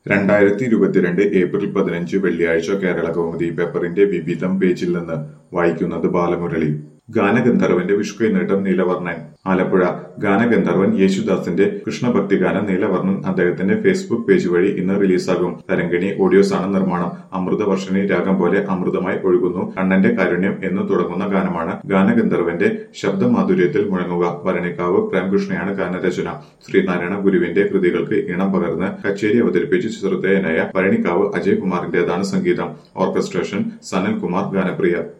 രണ്ടായിരത്തി ഇരുപത്തിരണ്ട് ഏപ്രിൽ പതിനഞ്ച് വെള്ളിയാഴ്ച കേരള കൗമുദി പേപ്പറിന്റെ വിവിധം പേജിൽ നിന്ന് വായിക്കുന്നത് ബാലമുരളി ഗാനഗന്ധർവന്റെ വിഷ്കൈനീട്ടം നീലവർണ്ണൻ ആലപ്പുഴ ഗാനഗന്ധർവൻ യേശുദാസിന്റെ കൃഷ്ണഭക്തിഗാനം നീലവർണ്ണൻ അദ്ദേഹത്തിന്റെ ഫേസ്ബുക്ക് പേജ് വഴി ഇന്ന് റിലീസാകും തരംഗിണി ഓഡിയോസാണ് നിർമ്മാണം അമൃതവർഷണി രാഗം പോലെ അമൃതമായി ഒഴുകുന്നു കണ്ണന്റെ കാരുണ്യം എന്ന് തുടങ്ങുന്ന ഗാനമാണ് ഗാനഗന്ധർവന്റെ ശബ്ദമാധുര്യത്തിൽ മുഴങ്ങുക ഭരണിക്കാവ് പ്രേംകൃഷ്ണയാണ് ഗാനരചന ശ്രീനാരായണ ഗുരുവിന്റെ കൃതികൾക്ക് ഈണം പകർന്ന് കച്ചേരി അവതരിപ്പിച്ച് ശ്രദ്ധേയനായ ഭരണിക്കാവ് അജയ് കുമാറിന്റേതാണ് സംഗീതം ഓർക്കസ്ട്രേഷൻ സനൽകുമാർ ഗാനപ്രിയ